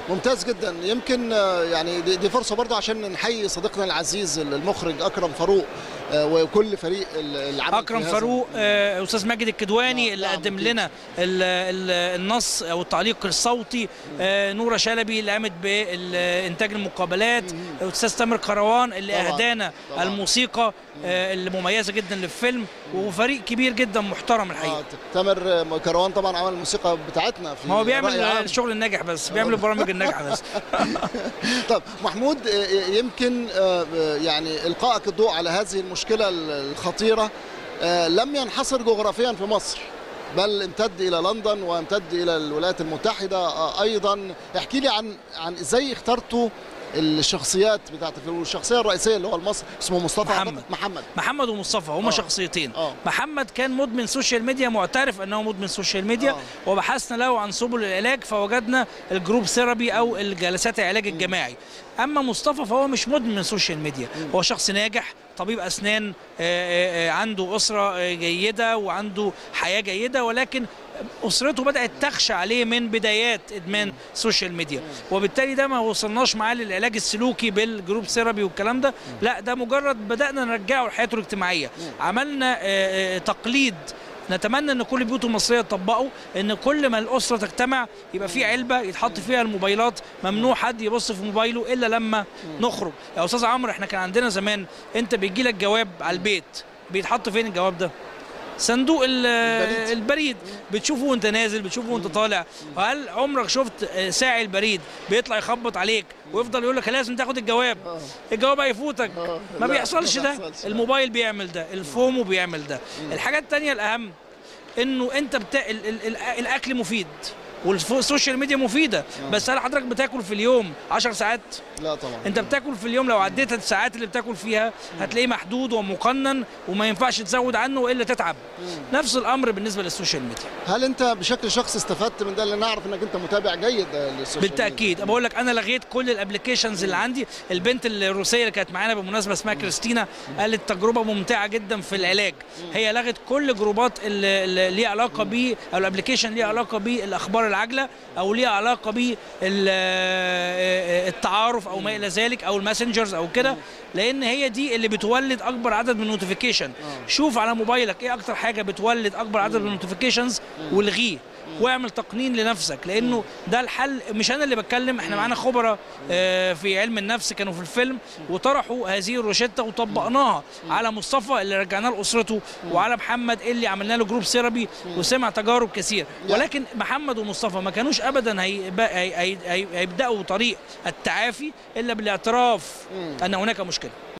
ممتاز جدا يمكن آه، يعني دي دي فرصه برضه عشان نحيي صديقنا العزيز المخرج اكرم فاروق آه، وكل فريق ال- العمل اكرم في هذا- فاروق آه، استاذ ماجد الكدواني آه، اللي نعم، قدم أكيد. لنا ال- ال- النص او التعليق الصوتي آه، نوره شلبي اللي قامت بانتاج المقابلات استاذ تامر كروان اللي طبعاً، اهدانا طبعاً. الموسيقى آه، اللي مميزه جدا للفيلم وفريق كبير جدا محترم الحقيقه آه، تامر آه، كروان طبعا عمل الموسيقى بتاعتنا في ما هو بيعمل رأي عام. الشغل الناجح بس بيعمل البرامج الناجحه بس طب محمود آه، يمكن آه، يعني القائك الضوء على هذه المشكله الخطيره آه، لم ينحصر جغرافيا في مصر بل امتد الى لندن وامتد الى الولايات المتحده آه، ايضا احكي لي عن عن ازاي اخترتوا الشخصيات بتاعت الفيلم والشخصيه الرئيسيه اللي هو المصري اسمه مصطفى محمد. أعتقد. محمد محمد ومصطفى هما آه. شخصيتين آه. محمد كان مدمن سوشيال ميديا معترف انه مدمن سوشيال ميديا آه. وبحثنا له عن سبل العلاج فوجدنا الجروب ثيرابي او الجلسات العلاج الجماعي اما مصطفى فهو مش مدمن سوشيال ميديا هو شخص ناجح طبيب اسنان آه، آه، آه، عنده اسره آه، جيده وعنده حياه جيده ولكن اسرته بدات تخشى عليه من بدايات ادمان السوشيال ميديا وبالتالي ده ما وصلناش معاه للعلاج السلوكي بالجروب ثيرابي والكلام ده لا ده مجرد بدانا نرجعه لحياته الاجتماعيه عملنا آه، آه، تقليد نتمنى ان كل البيوت المصريه تطبقه ان كل ما الاسره تجتمع يبقى في علبه يتحط فيها الموبايلات ممنوع حد يبص في موبايله الا لما نخرج يا استاذ عمرو احنا كان عندنا زمان انت بيجي لك جواب على البيت بيتحط فين الجواب ده صندوق ال- البريد. البريد بتشوفه وانت نازل بتشوفه وانت طالع هل عمرك شفت آه، ساعي البريد بيطلع يخبط عليك ويفضل يقول لك لازم تاخد الجواب آه. الجواب هيفوتك آه. ما لا، بيحصلش ما ده بيحصلش. الموبايل بيعمل ده الفومو بيعمل ده الحاجه التانية الاهم انه انت بتا... ال... ال... ال... الاكل مفيد والسوشيال ميديا مفيده بس هل حضرتك بتاكل في اليوم 10 ساعات لا طبعا انت بتاكل في اليوم لو عديت الساعات اللي بتاكل فيها هتلاقيه محدود ومقنن وما ينفعش تزود عنه الا تتعب نفس الامر بالنسبه للسوشيال ميديا هل انت بشكل شخصي استفدت من ده لان نعرف انك انت متابع جيد آه، للسوشيال بالتاكيد بقول لك انا لغيت كل الابلكيشنز اللي عندي البنت الروسيه اللي كانت معانا بالمناسبه اسمها كريستينا قالت تجربه ممتعه جدا في العلاج هي لغت كل جروبات اللي اللي ليها علاقه ب او الابلكيشن ليها علاقه بالاخبار العاجله او ليها علاقه بالتعارف او ما الى ذلك او الماسنجرز او كده لان هي دي اللي بتولد اكبر عدد من النوتيفيكيشن شوف على موبايلك ايه اكتر حاجه بتولد اكبر عدد من النوتيفيكيشنز والغيه واعمل تقنين لنفسك لانه ده الحل مش انا اللي بتكلم احنا معانا خبراء آه، في علم النفس كانوا في الفيلم وطرحوا هذه الروشته وطبقناها على مصطفى اللي رجعناه لاسرته وعلى محمد اللي عملنا له جروب ثيرابي وسمع تجارب كثير ولكن محمد ومصطفى ما كانوش ابدا هيبقى- هي- هي- هي- هيبداوا طريق التعافي الا بالاعتراف ان هناك مشكله